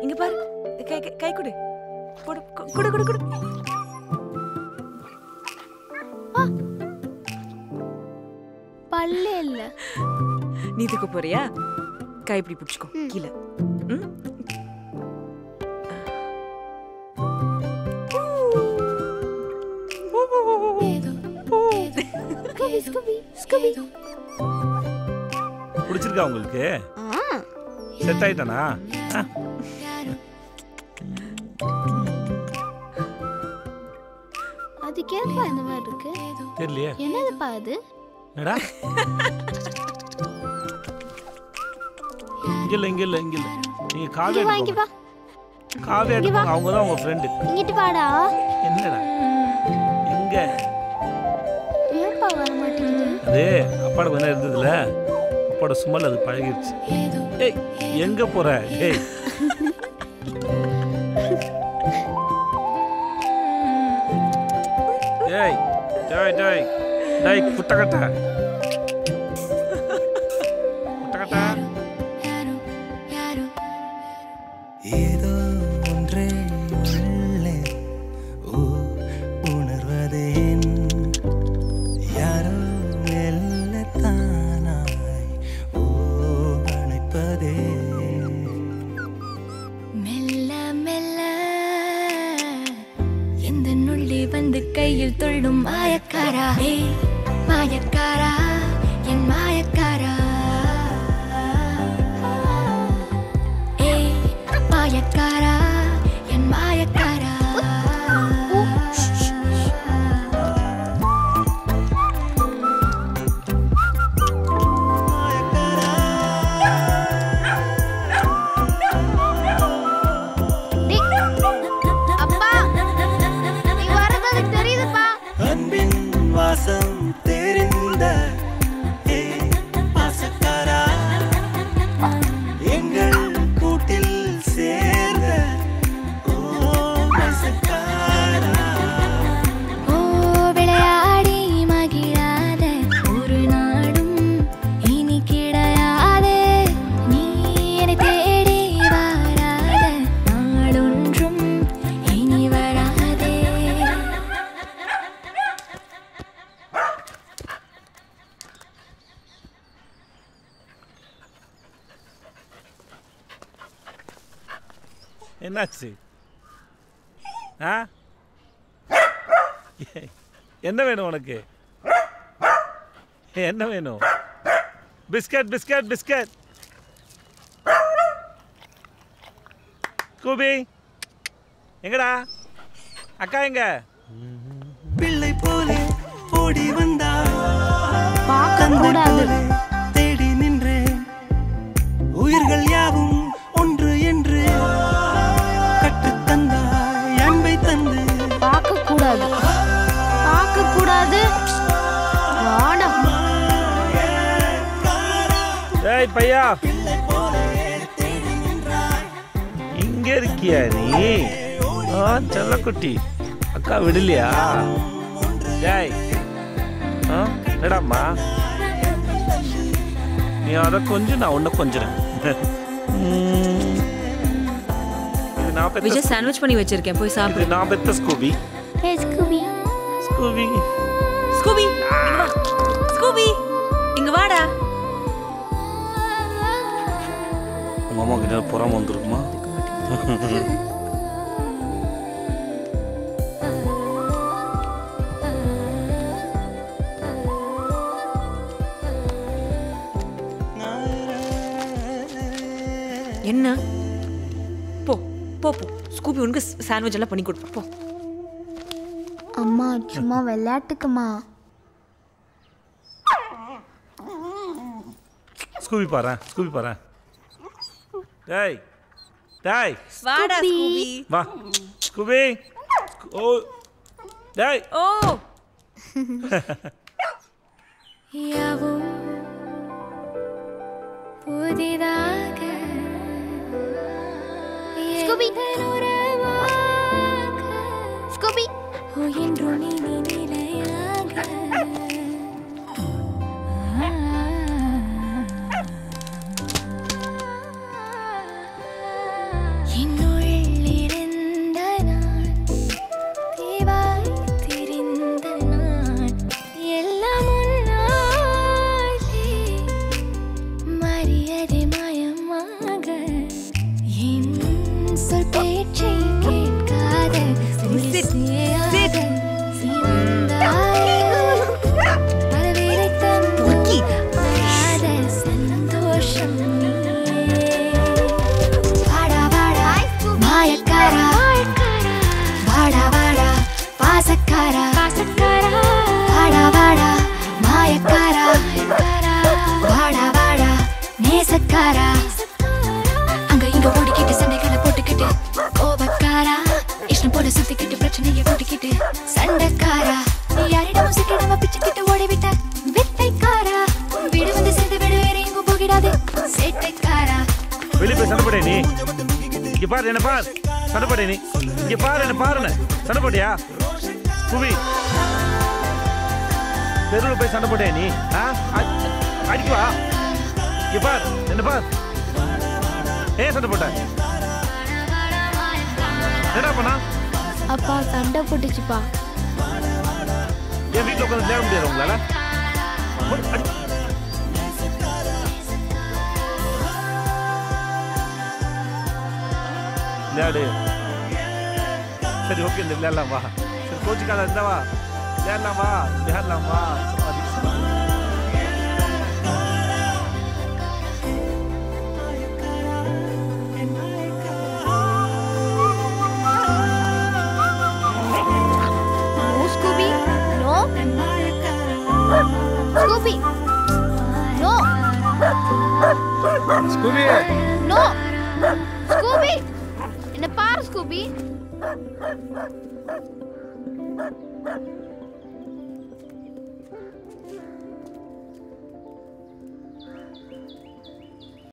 இங்க பாரு கை கை- கை கொடு போடு கு- குடு குடு குடு பல்லே இல்ல நீ தூக்க போறியா கை இப்படி பிடிச்சுக்கோ கீழே ம்? ஸ்கூபி ஸ்கூபி ஸ்கூபி பிடிச்சிருக்கா உங்களுக்கு செட் ஆயிட்டானா ஆ, அதுக்கு ஏற்பா இந்த மாதிரி இருக்கு தெரியலையே என்னதுப்பா அது என்னடா இங்க இல்ல இங்க இல்ல இங்க இல்ல நீங்க காவே இங்க வா இங்க வா காவே எடுப்பாங்க அவங்க தான் உங்க ஃப்ரெண்டு இங்கிட்டு வாடா என்னடா எங்க ஏன்பா வர மாட்டேங்குது அது அப்பாட கொஞ்ச நேரம் இருந்ததுல அப்பாட சுமல் அது பழகிருச்சு ஏய் எங்க போற ஏய் ஏய் டேய் டேய் டேய் குட்டக்கட்ட குட்டக்கட்ட ஏதோ ஒன்றே உள்ளே ஓ உணர்வதேன் யாரோ மெல்ல தானாய் ஓ அணைப்பதே மெல்ல மெல்ல எந்த நுள்ளி வந்து கையில் துள்ளும் மாயக்காரா ஏய், மாயக்காரா என் மாயக்காரா ஏய் மாயக்காரா என் மாயக்காரா டேய், அப்பா நீ வரது எனக்கு தெரியுதுப்பா அன்பின் வாசம் தெரிந்த ஏ பாசக்காரா எங்கள் கூட்டில் சேர்ந்த ஓ பாசக்காரா ஓ விளையாடி மகிழாத ஒரு நாடும் இனி கிடையாது நீ என்னை தேடி வராத நாளொன்றும் இனி வராதே என்னாச்சு ஆ ஏய், என்ன வேணும் உனக்கு என்ன வேணும் பிஸ்கட் பிஸ்கட் பிஸ்கட் கூபி எங்கடா அக்கா எங்க பிள்ளை போலே ஓடி வந்தா பார்க்க கூடாது தேடி நின்றேன் உயிர்கள் யாவும் ஒன்று என்று கற்றுத்தந்தாய் அன்பை தந்து பார்க்க கூடாது பார்க்க கூடாது வாடா ஏய் பையா இங்க இருக்கியா நீ ஆ செல்லக்குட்டி அக்கா விடலையா டேய் ஆ என்னடாம்மா நீ அதை கொஞ்சம் நான் உன்னை கொஞ்சறேன் ம். இது நான் பெத்த விஜய் சாண்ட்விச் பண்ணி வச்சிருக்கேன் போய் சாப்பிடு இது நான் பெத்த Scooby hey Scooby Scooby Scooby இங்க வா ஸ்கூபி இங்க வாடா உங்க அம்மா கிட்ட புறாம வந்துருக்குமா என்ன போ போ போ ஸ்கூபி உனக்கு சாண்ட்விச் எல்லாம் பண்ணி கொடுப்பா போ அம்மா சும்மா விளையாட்டுக்குமா ஸ்கூபி பாரு ஸ்கூபி பாரு டேய் டேய் வாடா ஸ்கூபி வா ஸ்கூபி ஓ டேய் ஓ யாவும் புதிதாக ஸ்கூபி. எந்த உறவாக ஸ்கூபி ஓ என்றும் இனி நிலையாக என்னுள்ளிருந்த நான் தீவாய் தெரிந்த நான் எல்லாம் உன்னாலே மரியாதை மயமாக என் சொல் பேச்சை கேட்காத ஒளிசேயாக சிவந்தாயே. பலவேளை தந்தாத சந்தோஷம் நீயே. வாடா வாடா மாயக்காரா வாடா வாடா பாசக்காரா வாடா வாடா மாயக்காரா வாடா வாடா நேசக்காரா அங்க இங்க ஓடிக்கிட்டு சண்டைகளை போட்டுக்கிட்டு கோபக்காரா இஷ்டம் போல சுத்திக்கிட்டு பிரச்சனையை கூட்டிக்கிட்டு சண்டைக்காரா யாரிடமும் சிக்கிடாம பிச்சுக்கிட்டு ஓடிவிட்ட வித்தைக்காரா வீடு வந்து சேர்ந்து விடு வேற எங்கும் போகிடாது சேட்டைக்காரா வெளியே போய் சண்டை போடியா நீ இங்க பாரு என்ன பார் சண்டை போடியா நீ இங்க பாரு என்ன பாருன்னு சண்டை போட்டியா புவி தெருவில் போய் சண்டை போட்டியா நீ ஆ அ- அடிக்குவா இங்க பார் என்ன பார் ஏன் சண்டை போட்ட என்ன பண்ணா அப்பா சண்டை போட்டுச்சுப்பா என் வீட்டில் உட்காந்து விளையாட முடியாது உங்களால போடு, அடி. விளையாடு சரி ஓகே இந்த விளையாடலாம் வா சரி கோச்சுக்காத இருந்தா வா விளையாடலாம் வா விளையாடலாம் வா சும்மா சும்மா. No, Scooby. No. Scooby. No. Scooby No. Scooby. என்ன பாரு ஸ்கூபி